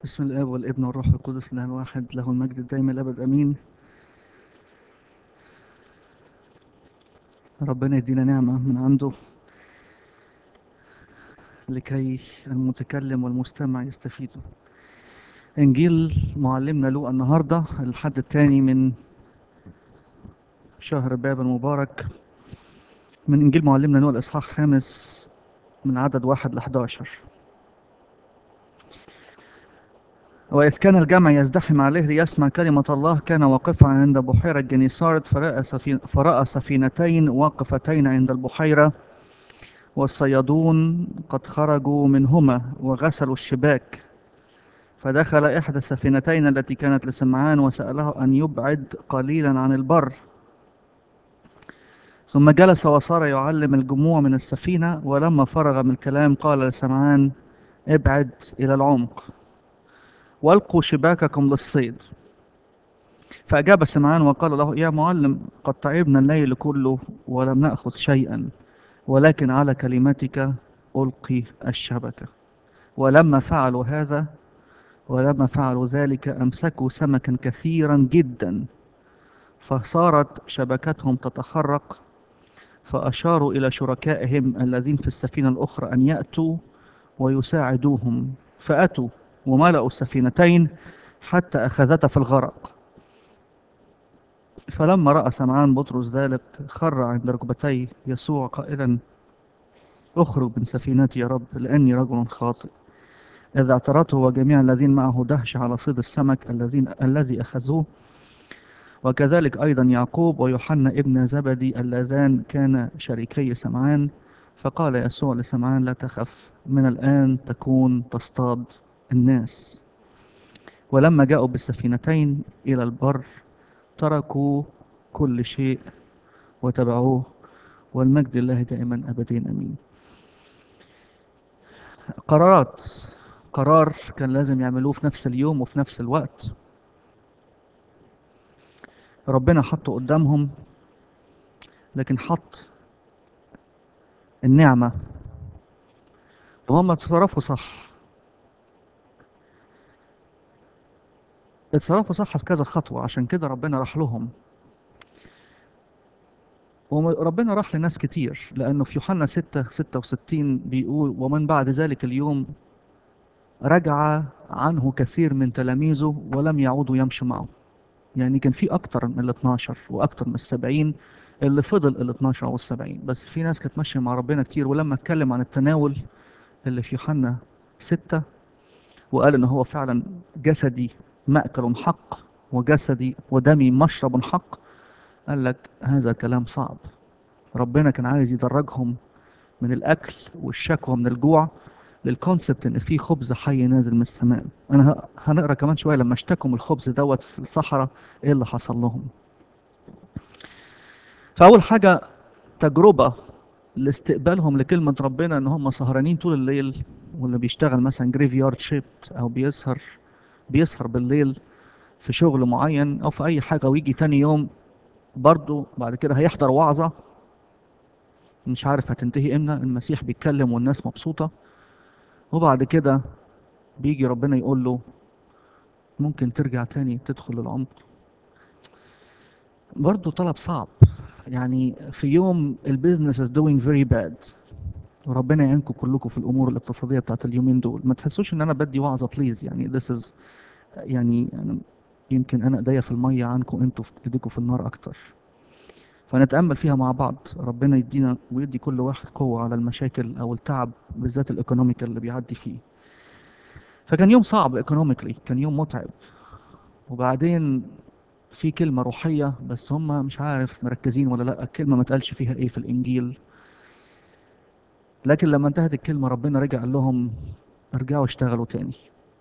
بسم الاب والابن والروح القدس الاله الواحد له المجد الدائم الابد امين ربنا يدينا نعمه من عنده لكي المتكلم والمستمع يستفيدوا انجيل معلمنا لوقا النهارده الحد الثاني من شهر باب المبارك من انجيل معلمنا لوقا الاصحاح خامس من عدد واحد ل 11 وإذ كان الجمع يزدحم عليه ليسمع كلمة الله كان واقفا عند بحيرة جنيسارت فرأى, سفين فرأى سفينتين واقفتين عند البحيرة والصيادون قد خرجوا منهما وغسلوا الشباك فدخل إحدى السفينتين التي كانت لسمعان وسأله أن يبعد قليلا عن البر ثم جلس وصار يعلم الجموع من السفينة ولما فرغ من الكلام قال لسمعان ابعد إلى العمق والقوا شباككم للصيد فأجاب سمعان وقال له يا معلم قد تعبنا الليل كله ولم نأخذ شيئا ولكن على كلمتك ألقي الشبكة ولما فعلوا هذا ولما فعلوا ذلك أمسكوا سمكا كثيرا جدا فصارت شبكتهم تتخرق فأشاروا إلى شركائهم الذين في السفينة الأخرى أن يأتوا ويساعدوهم فأتوا وملأوا السفينتين حتى أخذتا في الغرق فلما رأى سمعان بطرس ذلك خر عند ركبتي يسوع قائلا اخرج من سفينتي يا رب لأني رجل خاطئ إذا اعترته وجميع الذين معه دهش على صيد السمك الذين الذي أخذوه وكذلك أيضا يعقوب ويوحنا ابن زبدي اللذان كان شريكي سمعان فقال يسوع لسمعان لا تخف من الآن تكون تصطاد الناس ولما جاءوا بالسفينتين إلى البر تركوا كل شيء وتبعوه والمجد لله دائما أبدين أمين قرارات قرار كان لازم يعملوه في نفس اليوم وفي نفس الوقت ربنا حطه قدامهم لكن حط النعمة وهم اتصرفوا صح اتصرفوا صح في كذا خطوة عشان كده ربنا راح لهم وربنا راح لناس كتير لأنه في يوحنا 6 66 بيقول ومن بعد ذلك اليوم رجع عنه كثير من تلاميذه ولم يعودوا يمشوا معه يعني كان في أكتر من ال 12 وأكتر من السبعين اللي فضل ال 12 أو السبعين بس في ناس كانت ماشية مع ربنا كتير ولما اتكلم عن التناول اللي في يوحنا 6 وقال إن هو فعلا جسدي مأكل حق وجسدي ودمي مشرب حق قال لك هذا كلام صعب ربنا كان عايز يدرجهم من الأكل والشكوى من الجوع للكونسبت ان في خبز حي نازل من السماء انا هنقرا كمان شويه لما اشتكوا من الخبز دوت في الصحراء ايه اللي حصل لهم فاول حاجه تجربه لاستقبالهم لكلمه ربنا ان هم سهرانين طول الليل واللي بيشتغل مثلا جريف يارد شيفت او بيسهر بيسهر بالليل في شغل معين او في اي حاجه ويجي تاني يوم برضه بعد كده هيحضر وعظه مش عارف هتنتهي امتى المسيح بيتكلم والناس مبسوطه وبعد كده بيجي ربنا يقول له ممكن ترجع تاني تدخل العمق برضه طلب صعب يعني في يوم البيزنس is doing very bad وربنا يعينكم كلكم في الامور الاقتصاديه بتاعت اليومين دول ما تحسوش ان انا بدي وعظه بليز يعني this is يعني أنا يمكن انا ايديا في الميه عنكم انتوا في ايديكم في النار اكتر فنتامل فيها مع بعض ربنا يدينا ويدي كل واحد قوه على المشاكل او التعب بالذات الايكونوميكال اللي بيعدي فيه فكان يوم صعب ايكونوميكلي كان يوم متعب وبعدين في كلمه روحيه بس هم مش عارف مركزين ولا لا الكلمه ما اتقالش فيها ايه في الانجيل لكن لما انتهت الكلمة ربنا رجع قال لهم ارجعوا اشتغلوا تاني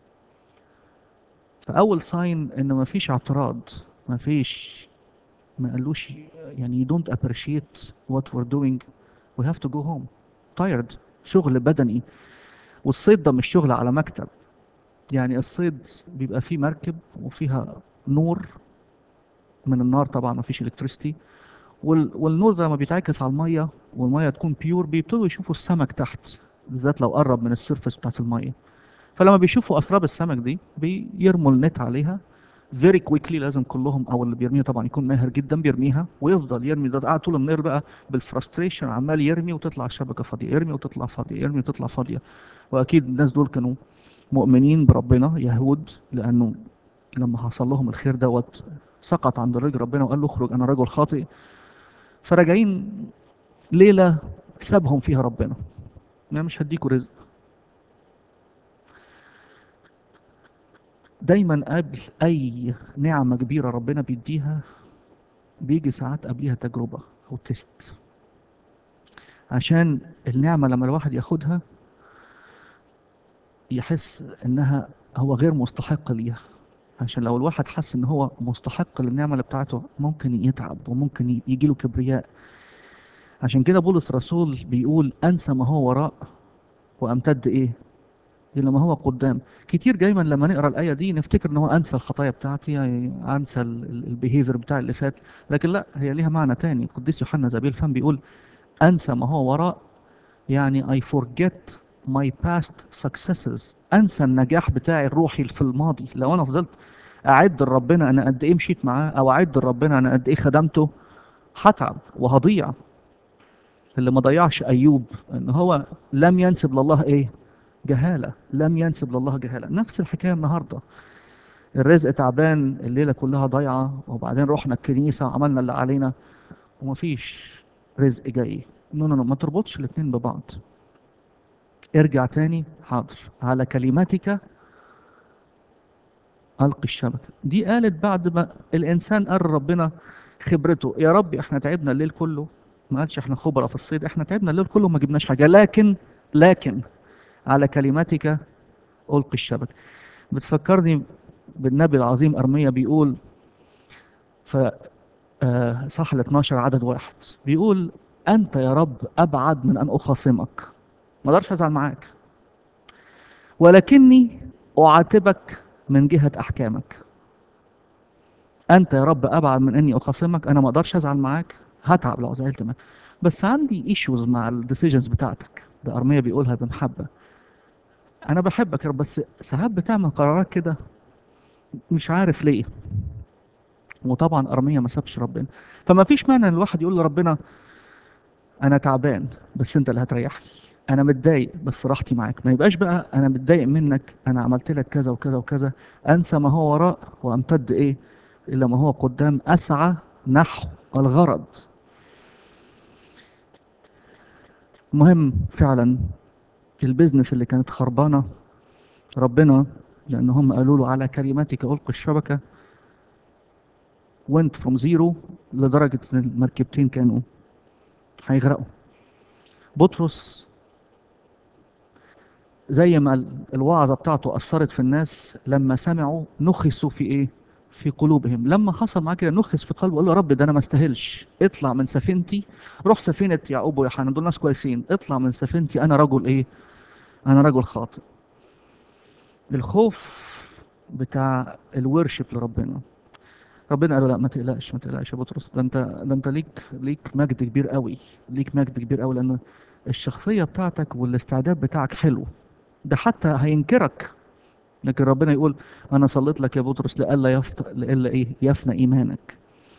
فأول ساين إن مفيش اعتراض مفيش ما قالوش يعني you don't appreciate what we're doing we have to go home tired شغل بدني والصيد ده مش شغل على مكتب يعني الصيد بيبقى فيه مركب وفيها نور من النار طبعا مفيش الكتريستي وال... والنور ده لما بيتعكس على الميه والميه تكون بيور بيبتدوا يشوفوا السمك تحت بالذات لو قرب من السيرفس بتاعت الميه فلما بيشوفوا اسراب السمك دي بيرموا النت عليها فيري كويكلي لازم كلهم او اللي بيرميها طبعا يكون ماهر جدا بيرميها ويفضل يرمي ده قاعد طول النهار بقى بالفرستريشن عمال يرمي وتطلع الشبكه فاضيه يرمي وتطلع فاضيه يرمي وتطلع فاضيه واكيد الناس دول كانوا مؤمنين بربنا يهود لانه لما حصل لهم الخير دوت سقط عند رجل ربنا وقال له اخرج انا رجل خاطئ فراجعين ليله سابهم فيها ربنا انا مش هديكوا رزق دايما قبل اي نعمه كبيره ربنا بيديها بيجي ساعات قبليها تجربه او تيست عشان النعمه لما الواحد ياخدها يحس انها هو غير مستحق ليها عشان لو الواحد حس ان هو مستحق للنعمه اللي بتاعته ممكن يتعب وممكن يجي له كبرياء عشان كده بولس الرسول بيقول انسى ما هو وراء وامتد ايه الى ما هو قدام كتير دايما لما نقرا الايه دي نفتكر ان هو انسى الخطايا بتاعتي يعني انسى البيهيفير بتاع اللي فات لكن لا هي ليها معنى تاني القديس يوحنا زبيل فهم بيقول انسى ما هو وراء يعني I forget my past successes انسى النجاح بتاعي الروحي في الماضي لو انا فضلت اعد لربنا انا قد ايه مشيت معاه او اعد لربنا انا قد ايه خدمته هتعب وهضيع اللي ما ضيعش ايوب ان هو لم ينسب لله ايه جهاله لم ينسب لله جهاله نفس الحكايه النهارده الرزق تعبان الليله كلها ضايعه وبعدين رحنا الكنيسه وعملنا اللي علينا ومفيش رزق جاي نو نو ما تربطش الاثنين ببعض ارجع تاني حاضر على كلماتك ألقي الشبكة دي قالت بعد ما الإنسان قال ربنا خبرته يا رب احنا تعبنا الليل كله ما قالش احنا خبرة في الصيد احنا تعبنا الليل كله ما جبناش حاجة لكن لكن على كلماتك ألقي الشبكة بتفكرني بالنبي العظيم أرميا بيقول ف صح ال 12 عدد واحد بيقول أنت يا رب أبعد من أن أخاصمك ما اقدرش أزعل معاك ولكني أعاتبك من جهة أحكامك أنت يا رب أبعد من إني أخاصمك أنا ما أقدرش أزعل معاك هتعب لو زعلت معاك بس عندي ايشوز مع الديسيجنز بتاعتك ده أرمية بيقولها بمحبة أنا بحبك يا رب بس ساعات بتعمل قرارات كده مش عارف ليه وطبعا أرمية ما سابش ربنا فما فيش مانع ان الواحد يقول لربنا انا تعبان بس انت اللي هتريحني انا متضايق بس راحتي معاك ما يبقاش بقى انا متضايق منك انا عملت لك كذا وكذا وكذا انسى ما هو وراء وامتد ايه الى ما هو قدام اسعى نحو الغرض مهم فعلا البيزنس اللي كانت خربانه ربنا لان هم قالوا له على كلماتك القي الشبكه went from zero لدرجة إن المركبتين كانوا هيغرقوا بطرس زي ما الوعظة بتاعته أثرت في الناس لما سمعوا نخسوا في إيه؟ في قلوبهم لما حصل معاه كده نخس في قلبه قال له رب ده أنا ما استاهلش اطلع من سفينتي روح سفينة يعقوب ويوحنا دول ناس كويسين اطلع من سفينتي أنا رجل إيه؟ أنا رجل خاطئ الخوف بتاع الورشب لربنا ربنا قال له لا ما تقلقش ما تقلقش يا بطرس ده انت ده انت ليك ليك مجد كبير قوي ليك مجد كبير قوي لان الشخصيه بتاعتك والاستعداد بتاعك حلو ده حتى هينكرك لكن ربنا يقول انا صليت لك يا بطرس لئلا يفت... لئلا ايه يفنى ايمانك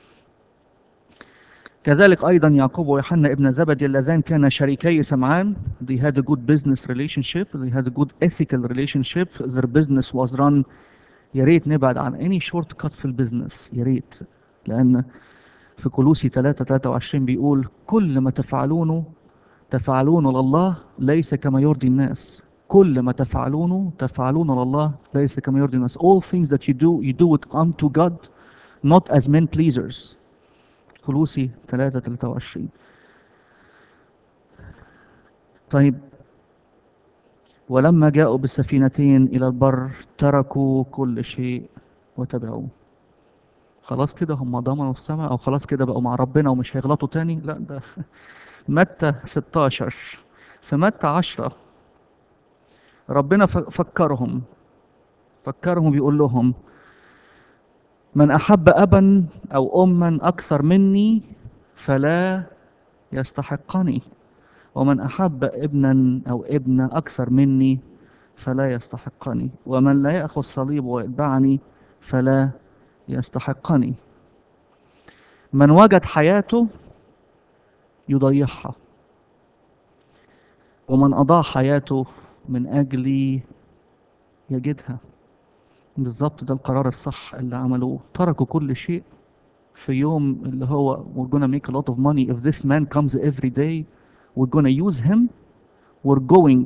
كذلك ايضا يعقوب ويوحنا ابن زبدي اللذان كانا شريكي سمعان they had a good business relationship they had a good ethical relationship their business was run يا ريت نبعد عن اني شورت كات في البيزنس يا ريت لان في كولوسي 3 23 بيقول كل ما تفعلونه تفعلونه لله ليس كما يرضي الناس كل ما تفعلونه تفعلونه لله ليس كما يرضي الناس all things that you do you do it unto God not as men pleasers كولوسي 3 23 طيب ولما جاءوا بالسفينتين إلى البر تركوا كل شيء وتبعوه خلاص كده هم ضمنوا السماء أو خلاص كده بقوا مع ربنا ومش هيغلطوا تاني لا ده متى 16 في متى 10 ربنا فكرهم فكرهم بيقول لهم من أحب أبا أو أما أكثر مني فلا يستحقني ومن أحب ابنا أو ابنة أكثر مني فلا يستحقني ومن لا يأخذ صليب ويتبعني فلا يستحقني من وجد حياته يضيعها ومن أضاع حياته من أجلي يجدها بالظبط ده القرار الصح اللي عملوه تركوا كل شيء في يوم اللي هو we're gonna make a lot of money if this man comes every day we're gonna use him we're going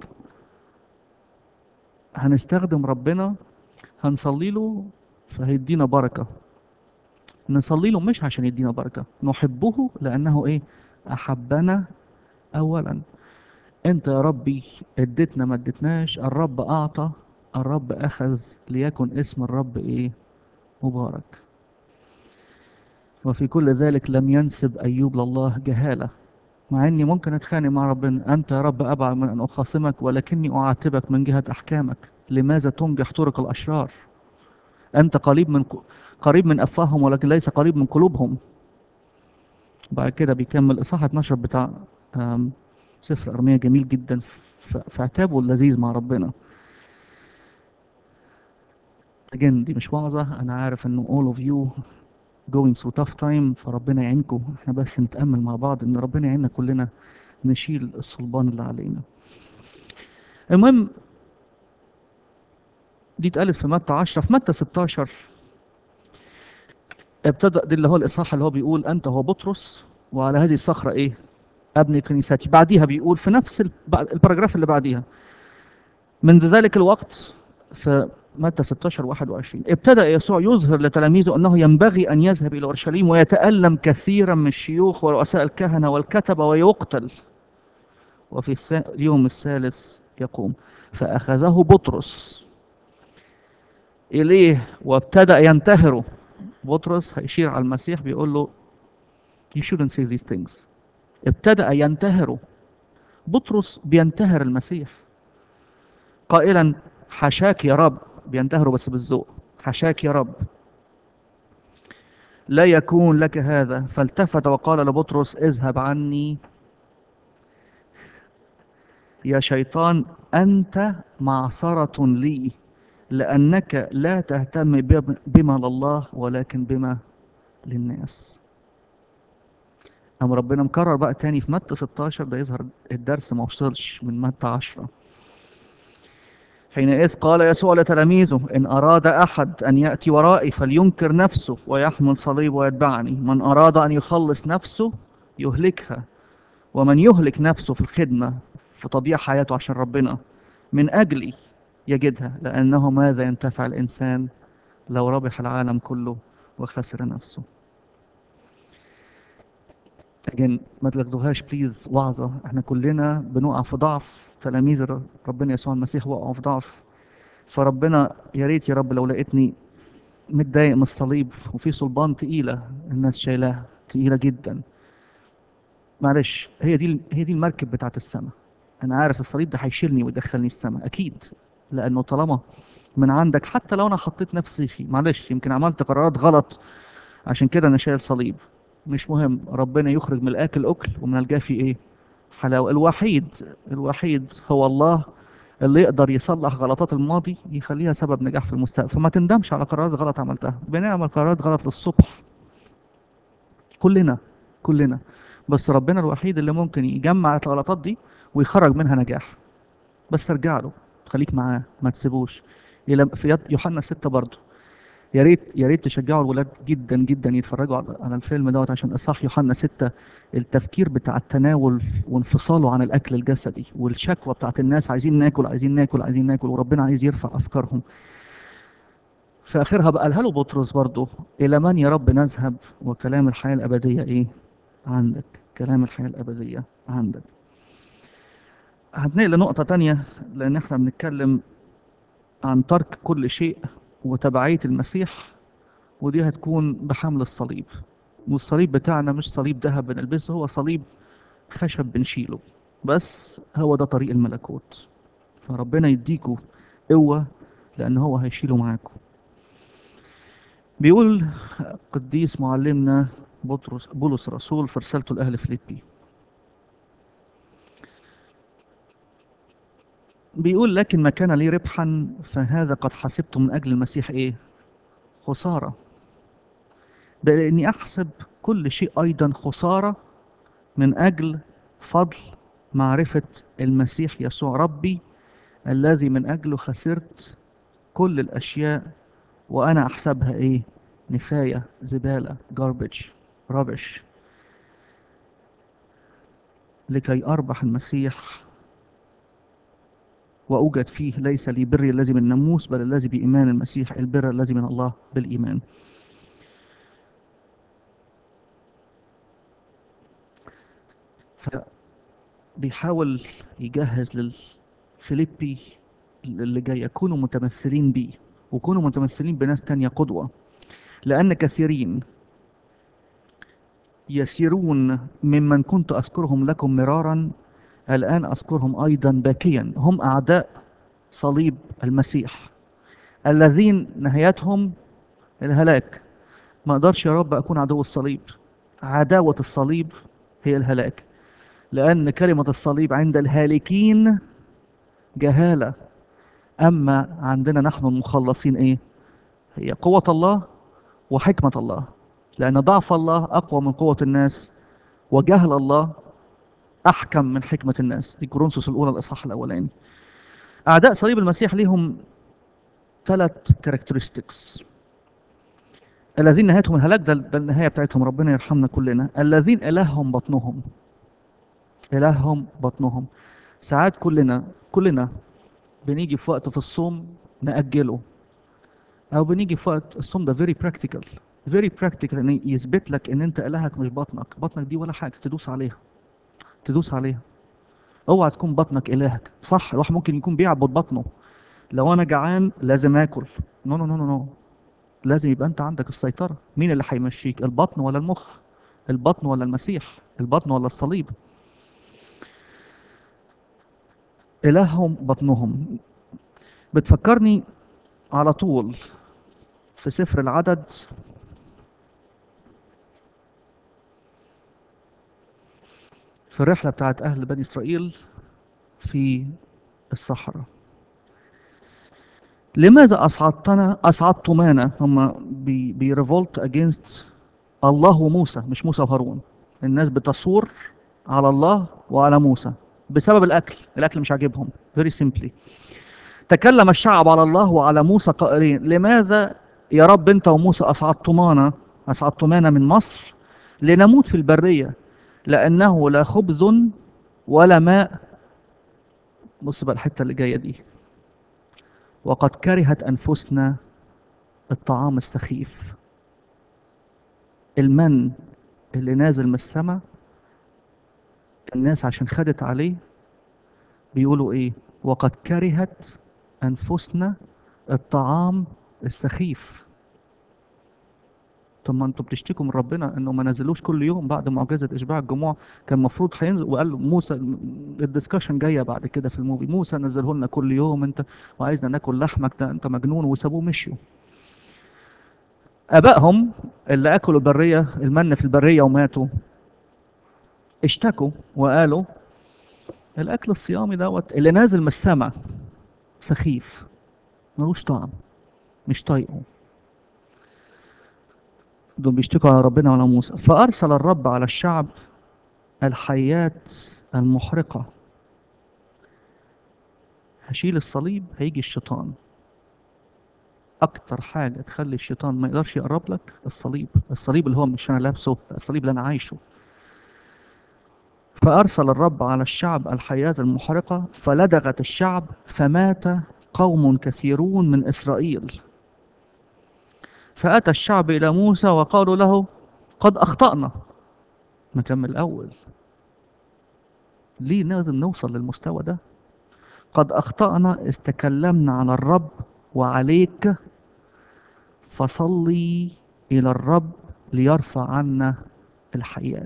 هنستخدم ربنا هنصلي له فهيدينا بركة نصلي له مش عشان يدينا بركة نحبه لأنه إيه أحبنا أولا أنت يا ربي اديتنا ما اديتناش الرب أعطى الرب أخذ ليكن اسم الرب إيه مبارك وفي كل ذلك لم ينسب أيوب لله جهالة مع إني ممكن أتخانق مع ربنا أنت يا رب أبعد من أن أخاصمك ولكني أعاتبك من جهة أحكامك لماذا تنجح طرق الأشرار أنت قريب من قريب من أفواههم ولكن ليس قريب من قلوبهم بعد كده بيكمل إصحاح 12 بتاع آم، سفر أرمية جميل جدا ف- في عتابه اللذيذ مع ربنا again دي مش وعظة أنا عارف إنه all of you going through tough time فربنا يعينكم احنا بس نتأمل مع بعض إن ربنا يعيننا كلنا نشيل الصلبان اللي علينا المهم دي اتقالت في متى 10 في متى 16 ابتدأ دي اللي هو الإصحاح اللي هو بيقول أنت هو بطرس وعلى هذه الصخرة إيه أبني كنيستي بعديها بيقول في نفس ال- بعد- الباراجراف اللي بعديها منذ ذلك الوقت في متى 16 21 ابتدأ يسوع يظهر لتلاميذه أنه ينبغي أن يذهب إلى أورشليم ويتألم كثيرا من الشيوخ ورؤساء الكهنة والكتبة ويقتل وفي السا- اليوم الثالث يقوم فأخذه بطرس إليه وابتدأ ينتهره بطرس هيشير على المسيح بيقول له you shouldn't say these things ابتدأ ينتهره بطرس بينتهر المسيح قائلا حشاك يا رب بينتهره بس بالذوق حشاك يا رب لا يكون لك هذا فالتفت وقال لبطرس اذهب عني يا شيطان أنت معصرة لي لأنك لا تهتم بم- بما لله ولكن بما للناس أم ربنا مكرر بقى تاني في متى 16 ده يظهر الدرس ما وصلش من متى 10 حينئذ قال يسوع لتلاميذه إن أراد أحد أن يأتي ورائي فلينكر نفسه ويحمل صليب ويتبعني من أراد أن يخلص نفسه يهلكها ومن يهلك نفسه في الخدمة في تضييع حياته عشان ربنا من أجلي يجدها لأنه ماذا ينتفع الإنسان لو ربح العالم كله وخسر نفسه again ما تاخدوهاش بليز وعظة احنا كلنا بنقع في ضعف تلاميذ الر- ربنا يسوع المسيح وقعوا في ضعف فربنا يا ريت يا رب لو لقيتني متضايق من الصليب وفي صلبان تقيلة الناس شايلاها تقيلة جدا معلش هي دي هي دي المركب بتاعت السماء انا عارف الصليب ده هيشيلني ويدخلني السماء اكيد لانه طالما من عندك حتى لو انا حطيت نفسي فيه معلش يمكن عملت قرارات غلط عشان كده انا شايل صليب مش مهم ربنا يخرج من الاكل اكل ومن الجافي ايه حلاوه الوحيد الوحيد هو الله اللي يقدر يصلح غلطات الماضي يخليها سبب نجاح في المستقبل فما تندمش على قرارات غلط عملتها بنعمل قرارات غلط للصبح كلنا كلنا بس ربنا الوحيد اللي ممكن يجمع الغلطات دي ويخرج منها نجاح بس ارجع له خليك معاه ما تسيبوش الى في يد- يوحنا 6 برضه يا ريت يا ريت تشجعوا الولاد جدا جدا يتفرجوا على على الفيلم دوت عشان اصحاح يوحنا 6 التفكير بتاع التناول وانفصاله عن الاكل الجسدي والشكوى بتاعت الناس عايزين ناكل عايزين ناكل عايزين ناكل وربنا عايز يرفع افكارهم في اخرها بقى قالها له بطرس برضه الى من يا رب نذهب وكلام الحياه الابديه ايه عندك كلام الحياه الابديه عندك هنتنقل لنقطه تانية لان احنا بنتكلم عن ترك كل شيء وتبعيه المسيح ودي هتكون بحمل الصليب والصليب بتاعنا مش صليب ذهب بنلبسه هو صليب خشب بنشيله بس هو ده طريق الملكوت فربنا يديكوا قوة لأن هو هيشيله معاكم بيقول قديس معلمنا بطرس بولس رسول في رسالته لأهل فيليبي بيقول لكن ما كان لي ربحا فهذا قد حسبته من أجل المسيح إيه خسارة بل إني أحسب كل شيء أيضا خسارة من أجل فضل معرفة المسيح يسوع ربي الذي من أجله خسرت كل الأشياء وأنا أحسبها إيه نفاية زبالة garbage rubbish لكي أربح المسيح وأوجد فيه ليس لي بري الذي من الناموس بل الذي بإيمان المسيح البر الذي من الله بالإيمان فبيحاول يجهز للفيليبي اللي جاي يكونوا متمثلين بيه وكونوا متمثلين بناس تانية قدوة لأن كثيرين يسيرون ممن كنت أذكرهم لكم مرارا الآن أذكرهم أيضا باكيا هم أعداء صليب المسيح الذين نهايتهم الهلاك ما أقدرش يا رب أكون عدو الصليب عداوة الصليب هي الهلاك لأن كلمة الصليب عند الهالكين جهالة أما عندنا نحن المخلصين إيه هي قوة الله وحكمة الله لأن ضعف الله أقوى من قوة الناس وجهل الله أحكم من حكمة الناس دي كورنثوس الأولى الإصحاح الأولاني أعداء صليب المسيح ليهم ثلاث كاركترستكس الذين نهايتهم الهلاك ده, ده النهاية بتاعتهم ربنا يرحمنا كلنا الذين إلههم بطنهم إلههم بطنهم ساعات كلنا كلنا بنيجي في وقت في الصوم نأجله أو بنيجي في وقت الصوم ده very practical very practical ان يثبت لك ان انت الهك مش بطنك بطنك دي ولا حاجه تدوس عليها تدوس عليها اوعى تكون بطنك الهك صح الواحد ممكن يكون بيعبد بطنه لو انا جعان لازم اكل نو نو نو نو نو لازم يبقى انت عندك السيطره مين اللي هيمشيك البطن ولا المخ البطن ولا المسيح البطن ولا الصليب الههم بطنهم بتفكرني على طول في سفر العدد في الرحلة بتاعت أهل بني إسرائيل في الصحراء لماذا أصعدتنا أصعدتمانا هم بي بيريفولت أجينست الله وموسى مش موسى وهارون الناس بتصور على الله وعلى موسى بسبب الأكل الأكل مش عاجبهم very simply تكلم الشعب على الله وعلى موسى قائلين لماذا يا رب أنت وموسى أصعدتمانا أصعدتمانا من مصر لنموت في البرية لأنه لا خبز ولا ماء بص بقى الحتة اللي جاية دي وقد كرهت أنفسنا الطعام السخيف المن اللي نازل من السماء الناس عشان خدت عليه بيقولوا ايه وقد كرهت أنفسنا الطعام السخيف طب ما انتوا بتشتكوا من ربنا انه ما نزلوش كل يوم بعد معجزه اشباع الجموع كان المفروض هينزل وقال له موسى الدسكشن جايه بعد كده في الموفي موسى نزله لنا كل يوم انت وعايزنا ناكل لحمك ده انت مجنون وسابوه مشيوا ابائهم اللي اكلوا البريه المن في البريه وماتوا اشتكوا وقالوا الاكل الصيامي دوت اللي نازل من السماء سخيف ملوش طعم مش طايقه دول بيشتكوا على ربنا وعلى موسى فأرسل الرب على الشعب الحيات المحرقة هشيل الصليب هيجي الشيطان أكتر حاجة تخلي الشيطان ما يقدرش يقرب لك الصليب الصليب اللي هو مش أنا لابسه الصليب اللي أنا عايشه فأرسل الرب على الشعب الحياة المحرقة فلدغت الشعب فمات قوم كثيرون من إسرائيل فأتى الشعب إلى موسى وقالوا له قد أخطأنا نكمل الأول ليه لازم نوصل للمستوى ده قد أخطأنا استكلمنا على الرب وعليك فصلي إلى الرب ليرفع عنا الحياة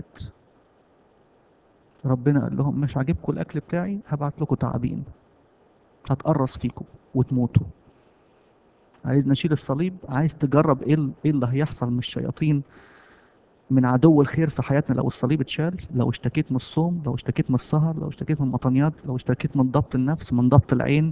ربنا قال لهم مش عاجبكم الأكل بتاعي هبعت لكم تعابين هتقرص فيكم وتموتوا عايز نشيل الصليب عايز تجرب ايه ايه اللي هيحصل من الشياطين من عدو الخير في حياتنا لو الصليب اتشال لو اشتكيت من الصوم لو اشتكيت من السهر لو اشتكيت من المطنيات لو اشتكيت من ضبط النفس من ضبط العين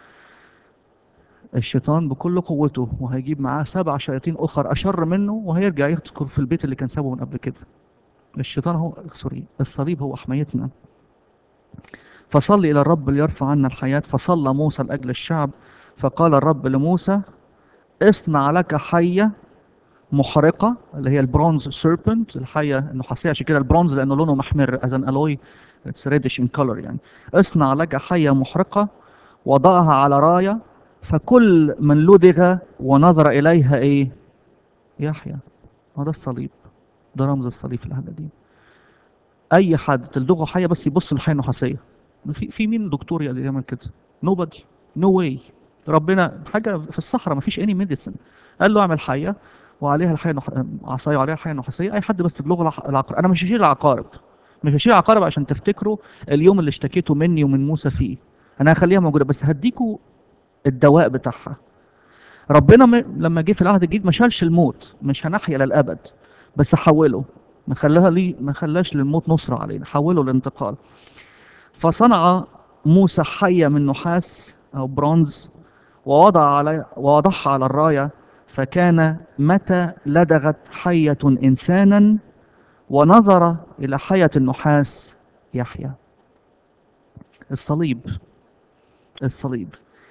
الشيطان بكل قوته وهيجيب معاه سبع شياطين اخر اشر منه وهيرجع يذكر في البيت اللي كان سابه من قبل كده الشيطان هو سوري الصليب هو حمايتنا فصلي الى الرب ليرفع عنا الحياه فصلى موسى لاجل الشعب فقال الرب لموسى اصنع لك حيه محرقه اللي هي البرونز سيربنت الحيه النحاسيه عشان كده البرونز لانه لونه محمر از ان الوي اتس ريدش ان كولر يعني اصنع لك حيه محرقه وضعها على رايه فكل من لدغ ونظر اليها ايه يحيى هو ده الصليب ده رمز الصليب في العهد القديم اي حد تلدغه حيه بس يبص للحيه النحاسيه في في مين دكتور يقدر يعمل كده nobody no way ربنا حاجه في الصحراء ما فيش اني ميديسن قال له اعمل حيه وعليها الحيه نح... عصايه وعليها الحيه النحاسيه اي حد بس تدلغه الع- العقارب انا مش هشيل العقارب مش هشيل العقارب عشان تفتكروا اليوم اللي اشتكيته مني ومن موسى فيه انا هخليها موجوده بس هديكوا الدواء بتاعها ربنا م... لما جه في العهد الجديد ما شالش الموت مش هنحيا للابد بس حوله ما خلاها ليه ما خلاش للموت نصرة علينا حوله للانتقال فصنع موسى حية من نحاس أو برونز ووضع على ووضعها على الراية فكان متى لدغت حية إنسانا ونظر إلى حية النحاس يحيى الصليب الصليب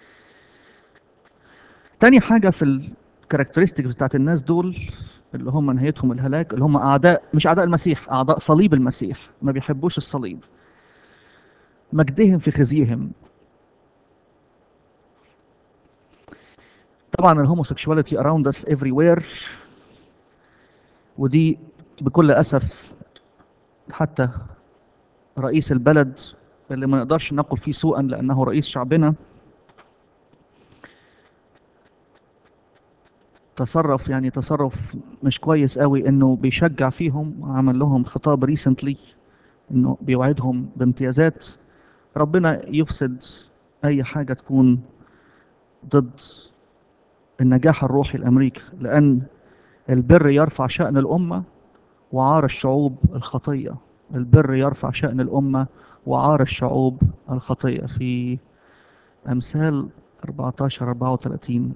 تاني حاجة في الكاركترستيك بتاعت الناس دول اللي هم نهايتهم الهلاك اللي هم أعداء مش أعداء المسيح أعداء صليب المسيح ما بيحبوش الصليب مجدهم في خزيهم طبعا الهوموسيكشواليتي around us everywhere ودي بكل أسف حتى رئيس البلد اللي ما نقدرش نقل فيه سوءا لأنه رئيس شعبنا تصرف يعني تصرف مش كويس قوي انه بيشجع فيهم عمل لهم خطاب ريسنتلي انه بيوعدهم بامتيازات ربنا يفسد اي حاجه تكون ضد النجاح الروحي لامريكا لان البر يرفع شان الامه وعار الشعوب الخطيه البر يرفع شان الامه وعار الشعوب الخطيه في امثال 14 34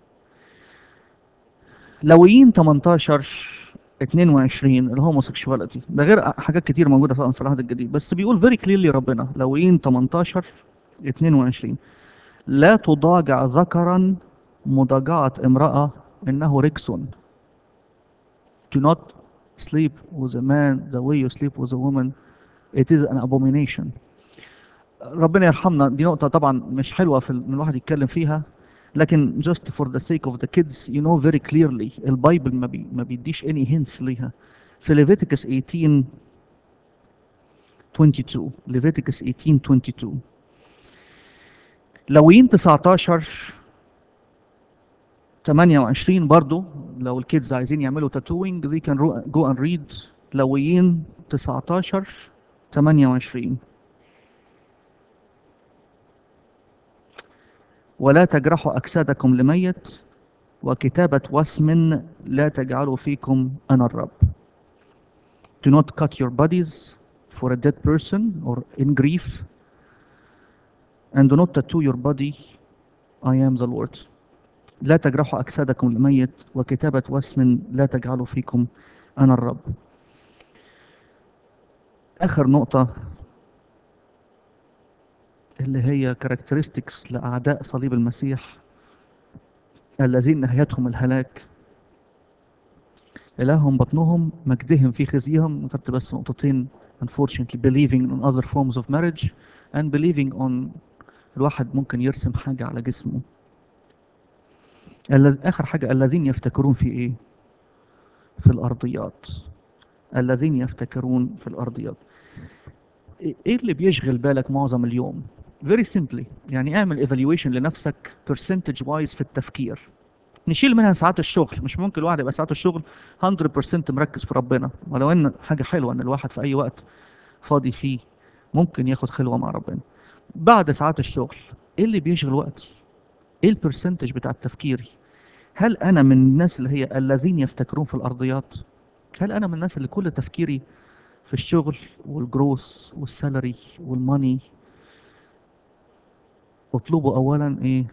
لويين 18 22 الهوموسيكشواليتي ده غير حاجات كتير موجوده طبعا في العهد الجديد بس بيقول فيري كليرلي ربنا لويين 18 22 لا تضاجع ذكرا مضاجعة امرأة إنه ركس Do not sleep with a man the way you sleep with a woman it is an abomination ربنا يرحمنا دي نقطة طبعا مش حلوة في ال- ان الواحد يتكلم فيها لكن just for the sake of the kids you know very clearly البايبل ما, بي ما بيديش any hints ليها في ليفيتيكس 18 22 ليفيتيكس 18 22 لويين 19 28 برضو لو الكيدز عايزين يعملوا تاتوينج they can ro- go and read لويين 19 28 ولا تجرحوا أجسادكم لميت وكتابة وسم لا تجعلوا فيكم أنا الرب Do not cut your bodies for a dead person or in grief and do not tattoo your body I am the Lord لا تجرحوا أجسادكم لميت وكتابة وسم لا تجعلوا فيكم أنا الرب آخر نقطة اللي هي characteristics لأعداء صليب المسيح الذين نهايتهم الهلاك إلههم بطنهم مجدهم في خزيهم خدت بس نقطتين unfortunately believing in other forms of marriage and believing on الواحد ممكن يرسم حاجة على جسمه الذ- آخر حاجة الذين يفتكرون في إيه؟ في الأرضيات الذين يفتكرون في الأرضيات إيه إيه اللي بيشغل بالك معظم اليوم؟ very simply يعني اعمل evaluation لنفسك percentage wise في التفكير نشيل منها ساعات الشغل مش ممكن الواحد يبقى ساعات الشغل 100% مركز في ربنا ولو ان حاجة حلوة ان الواحد في اي وقت فاضي فيه ممكن ياخد خلوة مع ربنا بعد ساعات الشغل ايه اللي بيشغل وقتي ايه البرسنتج بتاع تفكيري هل انا من الناس اللي هي الذين يفتكرون في الارضيات هل انا من الناس اللي كل تفكيري في الشغل والجروس والسالري والماني اطلبوا اولا ايه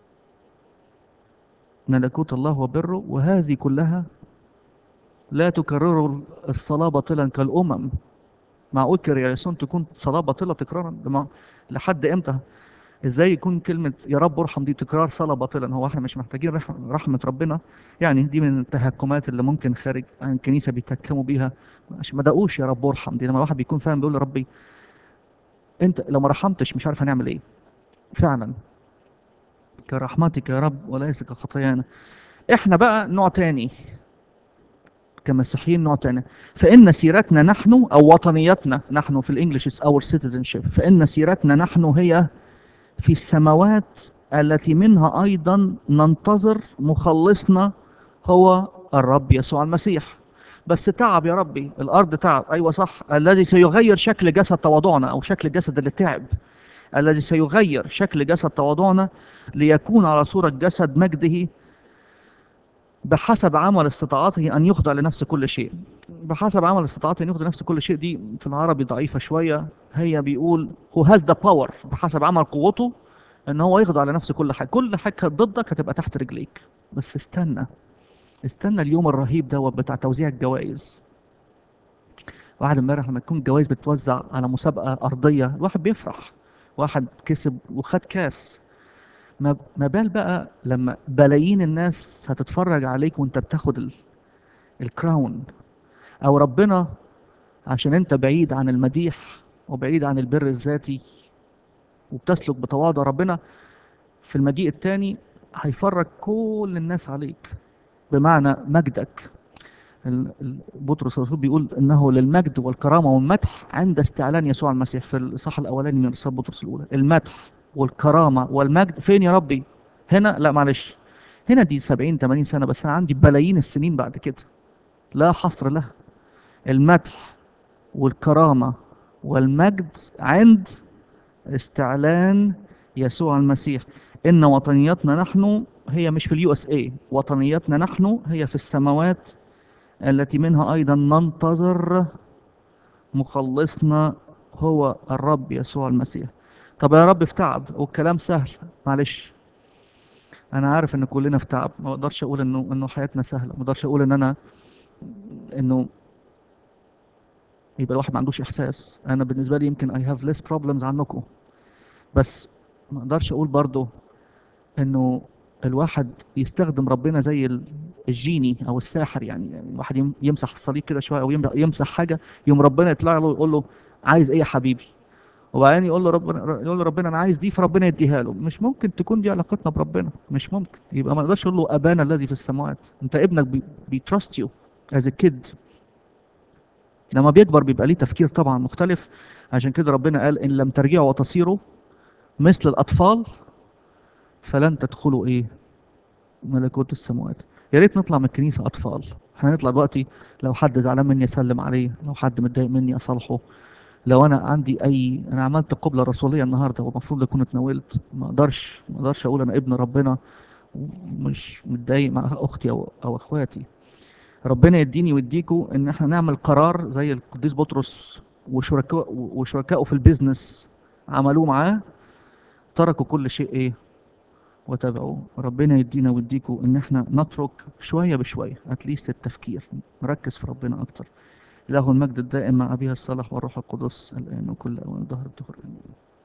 ملكوت الله وبره وهذه كلها لا تكرروا الصلاة باطلا كالأمم معقول كرياسون تكون صلاة باطلة تكرارا لما- لحد امتى ازاي يكون كلمة يا رب ارحم دي تكرار صلاة باطلا هو احنا مش محتاجين رح- رحمة ربنا يعني دي من التهكمات اللي ممكن خارج عن الكنيسة بيتهكموا بيها عشان ما دقوش يا رب ارحم دي لما الواحد بيكون فاهم بيقول لربي انت لو ما رحمتش مش عارف هنعمل ايه فعلا كرحمتك يا رب وليس كخطايانا احنا بقى نوع تاني كمسيحيين نوع تاني فإن سيرتنا نحن أو وطنيتنا نحن في الإنجليش it's our citizenship فإن سيرتنا نحن هي في السماوات التي منها أيضا ننتظر مخلصنا هو الرب يسوع المسيح بس تعب يا ربي الأرض تعب أيوة صح الذي سيغير شكل جسد تواضعنا أو شكل الجسد اللي تعب الذي سيغير شكل جسد تواضعنا ليكون على صورة جسد مجده بحسب عمل استطاعته أن يخضع لنفس كل شيء بحسب عمل استطاعته أن يخضع لنفس كل شيء دي في العربي ضعيفة شوية هي بيقول who has the power بحسب عمل قوته ان هو يخضع لنفس كل حاجة كل حاجة كانت ضدك هتبقى تحت رجليك بس استنى استنى اليوم الرهيب دوت بتاع توزيع الجوائز واحد امبارح لما تكون الجوائز بتوزع على مسابقة أرضية الواحد بيفرح واحد كسب وخد كاس ما ما بال بقى لما بلايين الناس هتتفرج عليك وانت بتاخد ال- الكراون او ربنا عشان انت بعيد عن المديح وبعيد عن البر الذاتي وبتسلك بتواضع ربنا في المجيء التاني هيفرج كل الناس عليك بمعنى مجدك ال- ال- بطرس الرسول بيقول انه للمجد والكرامه والمدح عند استعلان يسوع المسيح في الاصحاح الاولاني من رساله بطرس الاولى المدح والكرامه والمجد فين يا ربي هنا لا معلش هنا دي 70 80 سنه بس انا عندي بلايين السنين بعد كده لا حصر لها المدح والكرامه والمجد عند استعلان يسوع المسيح ان وطنيتنا نحن هي مش في اليو اس اي وطنيتنا نحن هي في السماوات التي منها ايضا ننتظر مخلصنا هو الرب يسوع المسيح طب يا رب في تعب والكلام سهل معلش انا عارف ان كلنا في تعب ما اقدرش اقول انه انه حياتنا سهله ما اقدرش اقول ان انا انه يبقى الواحد ما عندوش احساس انا بالنسبه لي يمكن I have less problems عنكم بس ما اقدرش اقول برضو انه الواحد يستخدم ربنا زي ال- الجيني او الساحر يعني, يعني الواحد يم- يمسح الصليب كده شويه او يم- يمسح حاجه يوم ربنا يطلع له يقول له عايز ايه يا حبيبي وبعدين يقول له ربنا يقول له ربنا انا عايز دي فربنا يديها له مش ممكن تكون دي علاقتنا بربنا مش ممكن يبقى ما نقدرش نقول له ابانا الذي في السماوات انت ابنك بي, بيتراست يو از كيد لما بيكبر بيبقى ليه تفكير طبعا مختلف عشان كده ربنا قال ان لم ترجعوا وتصيروا مثل الاطفال فلن تدخلوا ايه ملكوت السماوات يا ريت نطلع من الكنيسه اطفال احنا نطلع دلوقتي لو حد زعلان مني اسلم عليه لو حد متضايق مني اصالحه لو انا عندي اي انا عملت قبله رسوليه النهارده والمفروض اكون اتناولت ما اقدرش ما اقدرش اقول انا ابن ربنا ومش متضايق مع اختي او او اخواتي ربنا يديني ويديكوا ان احنا نعمل قرار زي القديس بطرس وشركاء وشركائه في البيزنس عملوه معاه تركوا كل شيء ايه وتابعوه ربنا يدينا ويديكوا ان احنا نترك شويه بشويه اتليست التفكير نركز في ربنا اكتر له المجد الدائم مع ابيها الصالح والروح القدس الان وكل اوان ظهر الدهر امين